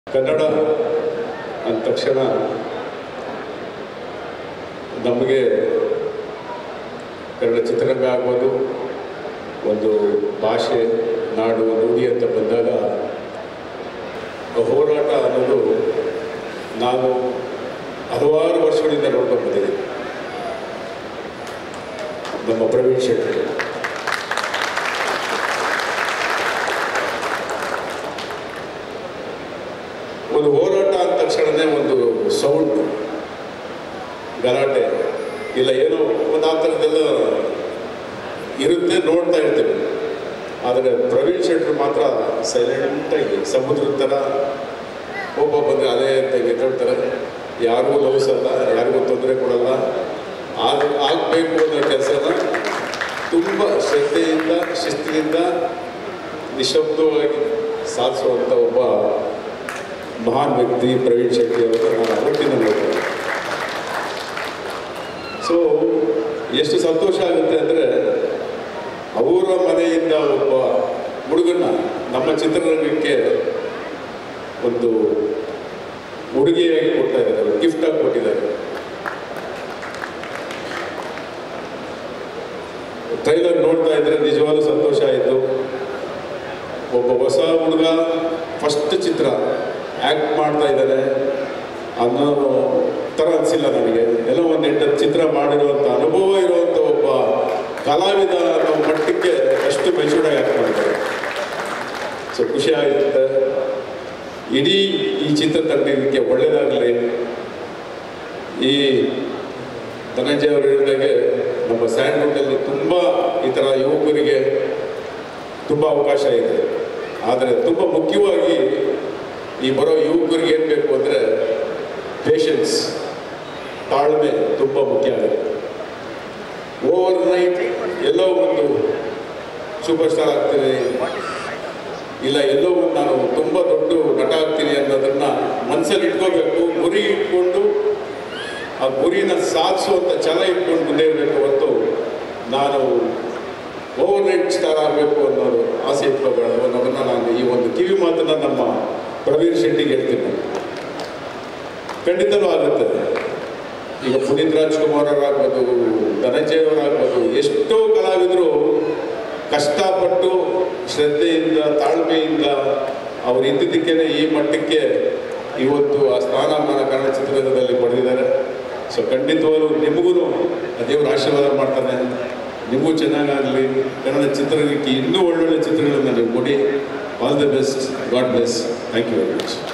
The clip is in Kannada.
ಕನ್ನಡ ಅಂದ ತಕ್ಷಣ ನಮಗೆ ಕನ್ನಡ ಚಿತ್ರರಂಗ ಆಗ್ಬೋದು ಒಂದು ಭಾಷೆ ನಾಡು ನುಡಿ ಅಂತ ಬಂದಾಗ ಹೋರಾಟ ಅನ್ನೋದು ನಾನು ಹಲವಾರು ವರ್ಷಗಳಿಂದ ನೋಡ್ಕೊಂಡು ಬಂದಿದ್ದೀನಿ ನಮ್ಮ ಪ್ರವೀಣ್ ಶೆಟ್ಟಿ ಒಂದು ಹೋರಾಟ ಅಂದ ತಕ್ಷಣನೇ ಒಂದು ಸೌಂಡ್ ಗಲಾಟೆ ಇಲ್ಲ ಏನೋ ಒಂದು ಆ ಥರದ್ದೆಲ್ಲ ಇರುತ್ತೆ ನೋಡ್ತಾ ಇರ್ತೇವೆ ಆದರೆ ಪ್ರವೀಣ್ ಶೆಟ್ರು ಮಾತ್ರ ಸೈಲೆಂಟಾಗಿ ಸಮುದ್ರದ ಥರ ಒಬ್ಬ ಬಂದರೆ ಅದೇ ಅಂತ ಎದ್ದೇಳ್ತಾರೆ ಯಾರಿಗೂ ಲವಿಸಲ್ಲ ಯಾರಿಗೂ ತೊಂದರೆ ಕೊಡಲ್ಲ ಆಗ ಆಗಬೇಕು ಅನ್ನೋ ಕೆಲಸನ ತುಂಬ ಶ್ರದ್ಧೆಯಿಂದ ಶಿಸ್ತಿನಿಂದ ನಿಶಬ್ದವಾಗಿ ಸಾಧಿಸುವಂಥ ಒಬ್ಬ ಮಹಾನ್ ವ್ಯಕ್ತಿ ಪ್ರವೀಣ್ ಶೆಟ್ಟಿ ಅವರು ನಾನು ಅವತ್ತಿನ ನೋಡ್ತೀನಿ ಸೊ ಎಷ್ಟು ಸಂತೋಷ ಆಗುತ್ತೆ ಅಂದರೆ ಅವರ ಮನೆಯಿಂದ ಒಬ್ಬ ಹುಡುಗನ್ನ ನಮ್ಮ ಚಿತ್ರರಂಗಕ್ಕೆ ಒಂದು ಉಡುಗೆಯಾಗಿ ಕೊಡ್ತಾ ಇದ್ದಾರೆ ಗಿಫ್ಟ್ ಆಗಿ ಕೊಟ್ಟಿದ್ದಾರೆ ಟ್ರೈಲರ್ ನೋಡ್ತಾ ಇದ್ರೆ ನಿಜವಾದ ಸಂತೋಷ ಆಯಿತು ಒಬ್ಬ ಹೊಸ ಹುಡುಗ ಫಸ್ಟ್ ಚಿತ್ರ ಆ್ಯಕ್ಟ್ ಮಾಡ್ತಾ ಇದ್ದಾರೆ ಅನ್ನೋ ಥರ ಅನಿಸಿಲ್ಲ ನನಗೆ ಎಲ್ಲೋ ಒಂದು ಎಂಟು ಚಿತ್ರ ಮಾಡಿರುವಂಥ ಅನುಭವ ಇರುವಂಥ ಒಬ್ಬ ಕಲಾವಿದ ಅನ್ನೋ ಮಟ್ಟಕ್ಕೆ ಅಷ್ಟು ಮೆಚೂರ್ಡಾಗಿ ಆ್ಯಕ್ಟ್ ಮಾಡ್ತಾರೆ ಸೊ ಖುಷಿ ಆಗುತ್ತೆ ಇಡೀ ಈ ಚಿತ್ರ ತಂಡಕ್ಕೆ ಒಳ್ಳೆಯದಾಗಲಿ ಈ ಧನಂಜಯ ಅವರು ಹೇಳಿದಾಗೆ ನಮ್ಮ ಸ್ಯಾಂಡ್ವುಡ್ಡಲ್ಲಿ ತುಂಬ ಈ ಥರ ಯುವಕರಿಗೆ ತುಂಬ ಅವಕಾಶ ಇದೆ ಆದರೆ ತುಂಬ ಮುಖ್ಯವಾಗಿ ಈ ಬರೋ ಯುವಕರಿಗೆ ಏನು ಬೇಕು ಅಂದರೆ ಪೇಷನ್ಸ್ ತಾಳ್ಮೆ ತುಂಬ ಮುಖ್ಯ ಆಗುತ್ತೆ ಓವರ್ ನೈಟ್ ಎಲ್ಲೋ ಒಂದು ಸೂಪರ್ ಸ್ಟಾರ್ ಆಗ್ತೀನಿ ಇಲ್ಲ ಎಲ್ಲೋ ಒಂದು ನಾನು ತುಂಬ ದೊಡ್ಡ ನಟ ಆಗ್ತೀನಿ ಅನ್ನೋದನ್ನು ಮನಸ್ಸಲ್ಲಿ ಇಟ್ಕೋಬೇಕು ಗುರಿ ಇಟ್ಕೊಂಡು ಆ ಗುರಿನ ಸಾಧಿಸುವಂಥ ಛಲ ಇಟ್ಕೊಂಡು ಮುಂದೆ ಇರಬೇಕು ಹೊತ್ತು ನಾನು ಓವರ್ ನೈಟ್ ಸ್ಟಾರ್ ಆಗಬೇಕು ಅನ್ನೋದು ಆಸೆ ಇಟ್ಕೋಬೇಡ ಅನ್ನೋದನ್ನು ನಾನು ಈ ಒಂದು ಕಿವಿ ಮಾತನ್ನು ನಮ್ಮ ಪ್ರವೀಣ್ ಶೆಟ್ಟಿಗೆ ಹೇಳ್ತೀನಿ ಖಂಡಿತನೂ ಆಗುತ್ತೆ ಈಗ ಪುನೀತ್ ರಾಜ್ಕುಮಾರ್ ಅವರಾಗ್ಬೋದು ಧನಂಜಯ ಅವರಾಗ್ಬೋದು ಎಷ್ಟೋ ಕಲಾವಿದರು ಕಷ್ಟಪಟ್ಟು ಶ್ರದ್ಧೆಯಿಂದ ತಾಳ್ಮೆಯಿಂದ ಅವ್ರು ಇದ್ದಿದ್ದಕ್ಕೇ ಈ ಮಟ್ಟಕ್ಕೆ ಇವತ್ತು ಆ ಸ್ಥಾನಮಾನ ಕನ್ನಡ ಚಿತ್ರರಂಗದಲ್ಲಿ ಪಡೆದಿದ್ದಾರೆ ಸೊ ಖಂಡಿತವಾಗ್ಲೂ ನಿಮಗೂ ದೇವರ ಆಶೀರ್ವಾದ ಮಾಡ್ತಾನೆ ನಿಮಗೂ ಚೆನ್ನಾಗಾಗಲಿ ಕನ್ನಡ ಚಿತ್ರರಂಗಕ್ಕೆ ಇನ್ನೂ ಒಳ್ಳೊಳ್ಳೆ ಚಿತ್ರಗಳನ್ನು ನೀವು ಕೊಡಿ all the best God bless thank you very much